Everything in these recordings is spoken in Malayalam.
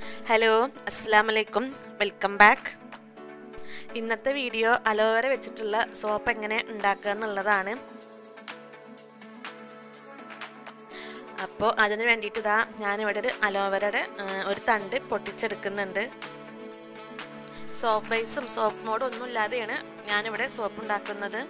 ഹലോ അസ്സാം വലൈക്കും വെൽക്കം ബാക്ക് ഇന്നത്തെ വീഡിയോ അലോവേര വെച്ചിട്ടുള്ള സോപ്പ് എങ്ങനെ ഉണ്ടാക്കുക എന്നുള്ളതാണ് അപ്പോൾ അതിന് വേണ്ടിയിട്ട് ഇതാ ഞാനിവിടെ ഒരു അലോവേരയുടെ ഒരു തണ്ട് പൊട്ടിച്ചെടുക്കുന്നുണ്ട് സോപ്പ് ബേസും സോപ്പ് മോഡും ഒന്നും ഇല്ലാതെയാണ് ഞാനിവിടെ സോപ്പ് ഉണ്ടാക്കുന്നത്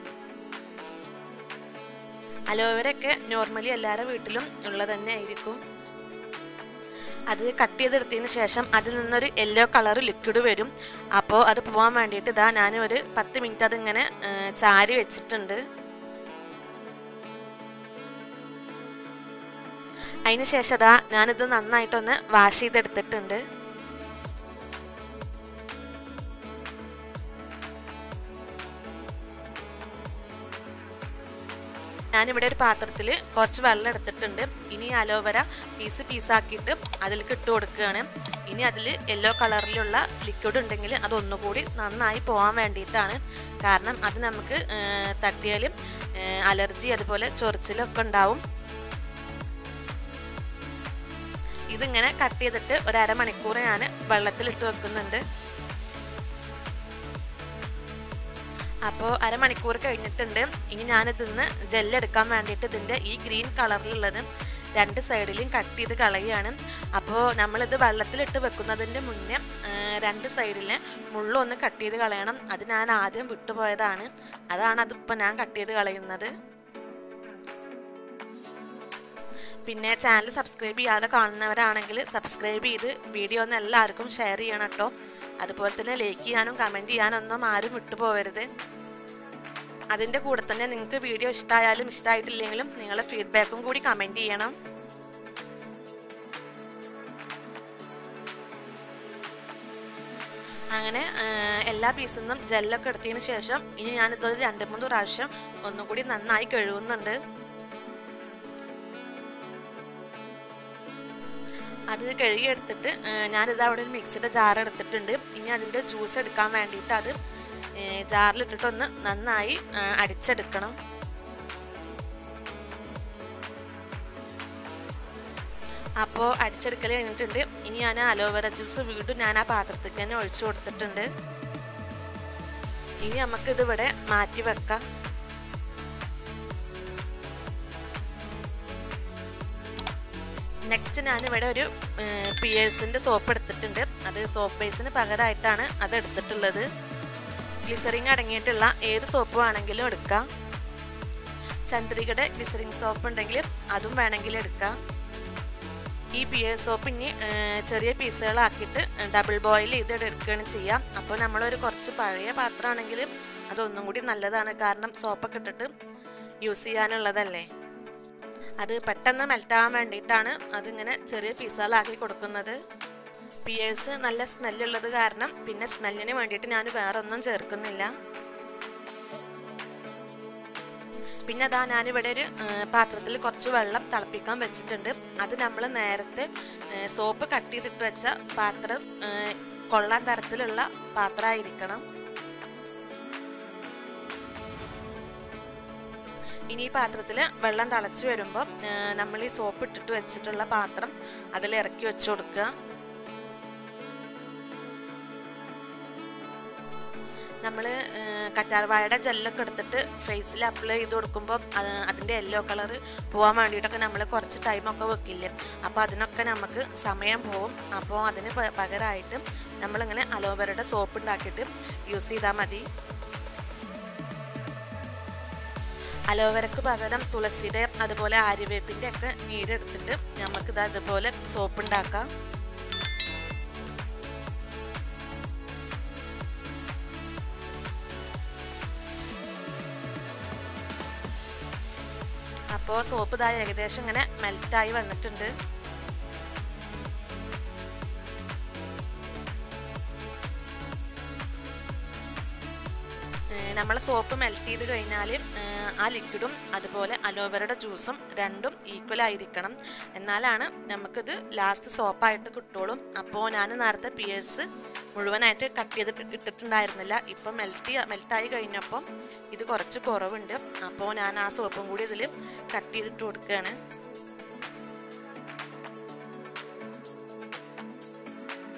അലോവേര ഒക്കെ നോർമലി എല്ലാവരുടെ വീട്ടിലും ഉള്ളത് തന്നെ ആയിരിക്കും അത് കട്ട് ചെയ്തെടുത്തതിന് ശേഷം അതിൽ നിന്നൊരു യെല്ലോ കളർ ലിക്വിഡ് വരും അപ്പോൾ അത് പോകാൻ വേണ്ടിയിട്ട് ഇതാ ഞാൻ ഒരു പത്ത് മിനിറ്റ് അതിങ്ങനെ ചാരി വെച്ചിട്ടുണ്ട് അതിന് ശേഷം അതാ ഞാനിത് നന്നായിട്ടൊന്ന് വാഷ് ചെയ്തെടുത്തിട്ടുണ്ട് ഞാനിവിടെ ഒരു പാത്രത്തിൽ കുറച്ച് വെള്ളം എടുത്തിട്ടുണ്ട് ഇനി അലോവേര പീസ് പീസാക്കിയിട്ട് അതിലേക്ക് ഇട്ട് കൊടുക്കുകയാണ് ഇനി അതിൽ യെല്ലോ കളറിലുള്ള ലിക്വിഡ് ഉണ്ടെങ്കിൽ അത് ഒന്നുകൂടി നന്നായി പോകാൻ വേണ്ടിയിട്ടാണ് കാരണം അത് നമുക്ക് തട്ടിയാലും അലർജി അതുപോലെ ചൊറിച്ചിലൊക്കെ ഉണ്ടാവും ഇതിങ്ങനെ കട്ട് ചെയ്തിട്ട് ഒരു അരമണിക്കൂർ ഞാൻ വെള്ളത്തിലിട്ട് വെക്കുന്നുണ്ട് അപ്പോൾ അരമണിക്കൂർ കഴിഞ്ഞിട്ടുണ്ട് ഇനി ഞാനിതിന്ന് ജെല്ലെടുക്കാൻ വേണ്ടിയിട്ട് ഇതിൻ്റെ ഈ ഗ്രീൻ കളറിലുള്ളത് രണ്ട് സൈഡിലും കട്ട് ചെയ്ത് കളയുകയാണ് അപ്പോൾ നമ്മളിത് വെള്ളത്തിലിട്ട് വെക്കുന്നതിൻ്റെ മുന്നേ രണ്ട് സൈഡിൽ മുള്ളൊന്ന് കട്ട് ചെയ്ത് കളയണം അത് ഞാൻ ആദ്യം വിട്ടുപോയതാണ് അതാണ് അതിപ്പോൾ ഞാൻ കട്ട് ചെയ്ത് കളയുന്നത് പിന്നെ ചാനൽ സബ്സ്ക്രൈബ് ചെയ്യാതെ കാണുന്നവരാണെങ്കിൽ സബ്സ്ക്രൈബ് ചെയ്ത് വീഡിയോ ഒന്ന് എല്ലാവർക്കും ഷെയർ ചെയ്യണം കേട്ടോ അതുപോലെ തന്നെ ലൈക്ക് ചെയ്യാനും കമൻറ്റ് ചെയ്യാനൊന്നും ആരും വിട്ടുപോകരുത് അതിൻ്റെ കൂടെ തന്നെ നിങ്ങൾക്ക് വീഡിയോ ഇഷ്ടമായാലും ഇഷ്ടമായിട്ടില്ലെങ്കിലും നിങ്ങളെ ഫീഡ്ബാക്കും കൂടി കമൻറ്റ് ചെയ്യണം അങ്ങനെ എല്ലാ പീസിൽ നിന്നും ജെല്ലൊക്കെ എടുത്തതിന് ശേഷം ഇനി ഞാനിതൊരു രണ്ട് മൂന്ന് പ്രാവശ്യം ഒന്നുകൂടി നന്നായി കഴുകുന്നുണ്ട് അത് കഴുകിയെടുത്തിട്ട് ഞാനിത് അവിടെ ഒരു മിക്സിയുടെ ജാർ എടുത്തിട്ടുണ്ട് ഇനി അതിൻ്റെ ജ്യൂസ് എടുക്കാൻ വേണ്ടിയിട്ട് അത് ജാറിലിട്ടിട്ടൊന്ന് നന്നായി അടിച്ചെടുക്കണം അപ്പോൾ അടിച്ചെടുക്കൽ കഴിഞ്ഞിട്ടുണ്ട് ഇനി ഞാൻ അലോവേര ജ്യൂസ് വീണ്ടും ഞാൻ ആ പാത്രത്തിൽ തന്നെ ഒഴിച്ചു കൊടുത്തിട്ടുണ്ട് ഇനി നമുക്കിതിവിടെ മാറ്റി വെക്കാം നെക്സ്റ്റ് ഞാനിവിടെ ഒരു പിയേഴ്സിൻ്റെ സോപ്പ് എടുത്തിട്ടുണ്ട് അത് സോപ്പ് ബേസിന് പകരമായിട്ടാണ് അത് എടുത്തിട്ടുള്ളത് ഗ്ലിസറിങ് അടങ്ങിയിട്ടുള്ള ഏത് സോപ്പ് വേണമെങ്കിലും എടുക്കാം ചന്ദ്രികയുടെ ഗ്ലിസറിങ് സോപ്പ് ഉണ്ടെങ്കിൽ അതും വേണമെങ്കിൽ എടുക്കാം ഈ പിയേഴ്സ് സോപ്പ് ഇനി ചെറിയ പീസുകളാക്കിയിട്ട് ഡബിൾ ബോയിൽ ചെയ്ത് എടുക്കുകയാണ് ചെയ്യാം അപ്പോൾ നമ്മളൊരു കുറച്ച് പഴയ പാത്രമാണെങ്കിൽ അതൊന്നും കൂടി നല്ലതാണ് കാരണം സോപ്പൊക്കെ ഇട്ടിട്ട് യൂസ് ചെയ്യാനുള്ളതല്ലേ അത് പെട്ടെന്ന് മെൽറ്റാകാൻ വേണ്ടിയിട്ടാണ് അതിങ്ങനെ ചെറിയ പീസുകളാക്കി കൊടുക്കുന്നത് പിയേഴ്സ് നല്ല സ്മെല്ലുള്ളത് കാരണം പിന്നെ സ്മെല്ലിന് വേണ്ടിയിട്ട് ഞാൻ വേറെ ഒന്നും ചേർക്കുന്നില്ല പിന്നെ അതാ ഞാനിവിടെ ഒരു പാത്രത്തിൽ കുറച്ച് വെള്ളം തിളപ്പിക്കാൻ വെച്ചിട്ടുണ്ട് അത് നമ്മൾ നേരത്തെ സോപ്പ് കട്ട് ചെയ്തിട്ട് വെച്ച പാത്രം കൊള്ളാൻ തരത്തിലുള്ള പാത്രമായിരിക്കണം ഇനി ഈ പാത്രത്തിൽ വെള്ളം തിളച്ച് വരുമ്പോൾ നമ്മൾ ഈ സോപ്പ് ഇട്ടിട്ട് വെച്ചിട്ടുള്ള പാത്രം അതിൽ ഇറക്കി വെച്ച് കൊടുക്കുക നമ്മൾ കറ്റാർവാഴയുടെ ജെല്ലൊക്കെ എടുത്തിട്ട് ഫേസിൽ അപ്ലൈ ചെയ്ത് കൊടുക്കുമ്പോൾ അതിൻ്റെ യെല്ലോ കളർ പോകാൻ വേണ്ടിയിട്ടൊക്കെ നമ്മൾ കുറച്ച് ടൈമൊക്കെ വെക്കില്ലേ അപ്പോൾ അതിനൊക്കെ നമുക്ക് സമയം പോകും അപ്പോൾ അതിന് പകരമായിട്ട് നമ്മളിങ്ങനെ അലോവേരയുടെ സോപ്പ് ഉണ്ടാക്കിയിട്ട് യൂസ് ചെയ്താൽ മതി അലോവേരക്ക് പകരം തുളസിയുടെ അതുപോലെ ആര്യവേപ്പിൻ്റെ ഒക്കെ നീരെടുത്തിട്ട് നമുക്കിത് അതുപോലെ സോപ്പ് ഉണ്ടാക്കാം അപ്പോൾ സോപ്പ് ഇതായി ഏകദേശം ഇങ്ങനെ മെൽറ്റായി വന്നിട്ടുണ്ട് നമ്മൾ സോപ്പ് മെൽറ്റ് ചെയ്ത് കഴിഞ്ഞാൽ ആ ലിക്വിഡും അതുപോലെ അലോവേരയുടെ ജ്യൂസും രണ്ടും ഈക്വൽ ആയിരിക്കണം എന്നാലാണ് നമുക്കിത് ലാസ്റ്റ് സോപ്പായിട്ട് കിട്ടുള്ളൂ അപ്പോൾ ഞാൻ നേരത്തെ പിയേഴ്സ് മുഴുവനായിട്ട് കട്ട് ചെയ്തിട്ട് ഇട്ടിട്ടുണ്ടായിരുന്നില്ല ഇപ്പം മെൽറ്റ് മെൽറ്റായി കഴിഞ്ഞപ്പം ഇത് കുറച്ച് കുറവുണ്ട് അപ്പോൾ ഞാൻ ആ സോപ്പും കൂടി ഇതിൽ കട്ട് ചെയ്തിട്ട് കൊടുക്കുകയാണ്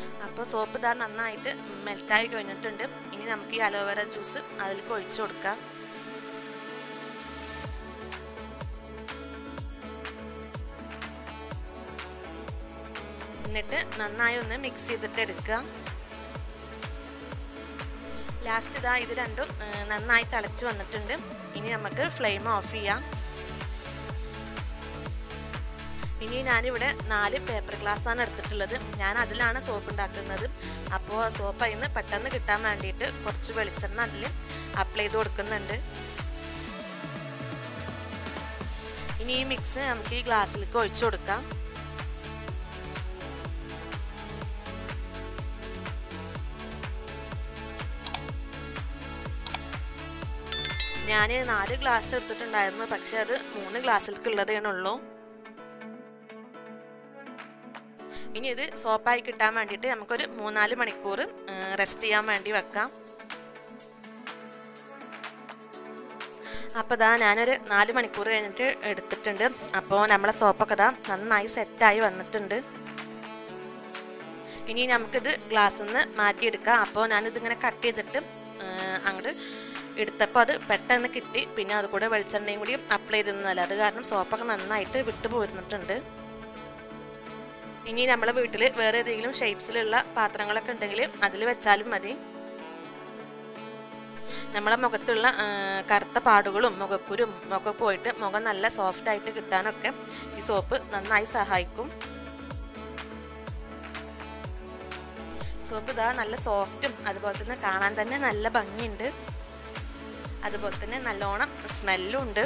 അപ്പോൾ സോപ്പ് ഇതാ നന്നായിട്ട് മെൽറ്റായി കഴിഞ്ഞിട്ടുണ്ട് ഇനി നമുക്ക് ഈ അലോവേര ജ്യൂസ് അതിലേക്ക് ഒഴിച്ചു കൊടുക്കാം എന്നിട്ട് നന്നായി ഒന്ന് മിക്സ് ചെയ്തിട്ട് എടുക്കുക ലാസ്റ്റ് ഇതാ ഇത് രണ്ടും നന്നായി തിളച്ച് വന്നിട്ടുണ്ട് ഇനി നമുക്ക് ഫ്ലെയിം ഓഫ് ചെയ്യാം ഇനി ഞാനിവിടെ നാല് പേപ്പർ ഗ്ലാസ്സാണ് എടുത്തിട്ടുള്ളത് ഞാൻ അതിലാണ് സോപ്പ് ഉണ്ടാക്കുന്നത് അപ്പോൾ സോപ്പ് അതിൽ നിന്ന് പെട്ടെന്ന് കിട്ടാൻ വേണ്ടിയിട്ട് കുറച്ച് വെളിച്ചെണ്ണ അതിൽ അപ്ലൈ ചെയ്ത് കൊടുക്കുന്നുണ്ട് ഇനി ഈ മിക്സ് നമുക്ക് ഈ ഗ്ലാസ്സിലേക്ക് ഒഴിച്ചു കൊടുക്കാം ഞാൻ നാല് ഗ്ലാസ് എടുത്തിട്ടുണ്ടായിരുന്നു പക്ഷെ അത് മൂന്ന് ഗ്ലാസ്സിലേക്കുള്ളതേനുള്ളൂ ഇനി ഇത് സോപ്പായി കിട്ടാൻ വേണ്ടിയിട്ട് നമുക്കൊരു മൂന്നാല് മണിക്കൂർ റെസ്റ്റ് ചെയ്യാൻ വേണ്ടി വെക്കാം അപ്പോൾ ഇതാ ഞാനൊരു നാല് മണിക്കൂർ കഴിഞ്ഞിട്ട് എടുത്തിട്ടുണ്ട് അപ്പോൾ നമ്മളെ സോപ്പൊക്കെ ഇതാ നന്നായി സെറ്റായി വന്നിട്ടുണ്ട് ഇനി നമുക്കിത് ഗ്ലാസ്സിൽ നിന്ന് മാറ്റിയെടുക്കാം അപ്പോൾ ഞാനിതിങ്ങനെ കട്ട് ചെയ്തിട്ട് അങ്ങോട്ട് എടുത്തപ്പോൾ അത് പെട്ടെന്ന് കിട്ടി പിന്നെ അത് കൂടെ വെളിച്ചെണ്ണയും കൂടി അപ്ലൈ ചെയ്തിരുന്നതല്ല അത് കാരണം സോപ്പൊക്കെ നന്നായിട്ട് വിട്ടു പോരുന്നിട്ടുണ്ട് ഇനി നമ്മളെ വീട്ടിൽ വേറെ ഏതെങ്കിലും ഷേപ്സിലുള്ള പാത്രങ്ങളൊക്കെ ഉണ്ടെങ്കിൽ അതിൽ വെച്ചാലും മതി നമ്മളെ മുഖത്തുള്ള കറുത്ത പാടുകളും മുഖക്കുരും ഒക്കെ പോയിട്ട് മുഖം നല്ല സോഫ്റ്റ് ആയിട്ട് കിട്ടാനൊക്കെ ഈ സോപ്പ് നന്നായി സഹായിക്കും സോപ്പ് ഇതാ നല്ല സോഫ്റ്റും അതുപോലെ തന്നെ കാണാൻ തന്നെ നല്ല ഭംഗിയുണ്ട് അതുപോലെ തന്നെ നല്ലോണം സ്മെല്ലും ഉണ്ട്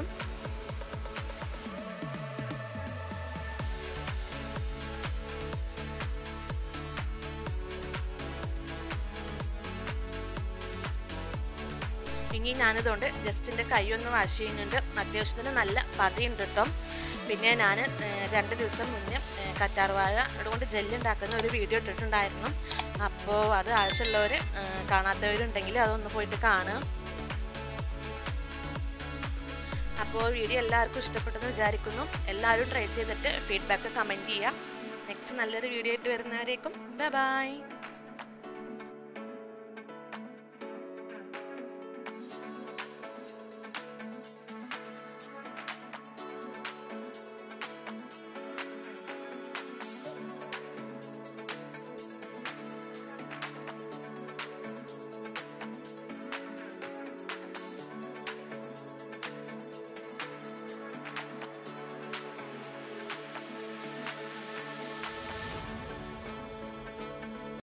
ഇനി ഞാനിതുകൊണ്ട് ജസ്റ്റിൻ്റെ കൈ ഒന്ന് വാഷ് ചെയ്യുന്നുണ്ട് അത്യാവശ്യത്തിന് നല്ല പതിയുണ്ട് കേട്ടോ പിന്നെ ഞാൻ രണ്ട് ദിവസം മുന്നേ കറ്റാർവാഴ അതുകൊണ്ട് ജെല്ലുണ്ടാക്കുന്ന ഒരു വീഡിയോ ഇട്ടിട്ടുണ്ടായിരുന്നു അപ്പോൾ അത് ആവശ്യമുള്ളവർ കാണാത്തവരുണ്ടെങ്കിൽ അതൊന്ന് പോയിട്ട് കാണുക അപ്പോൾ വീഡിയോ എല്ലാവർക്കും ഇഷ്ടപ്പെട്ടെന്ന് വിചാരിക്കുന്നു എല്ലാവരും ട്രൈ ചെയ്തിട്ട് ഫീഡ്ബാക്ക് കമൻറ്റ് ചെയ്യാം നെക്സ്റ്റ് നല്ലൊരു വീഡിയോ ആയിട്ട് വരുന്നവരേക്കും ബൈ ബൈ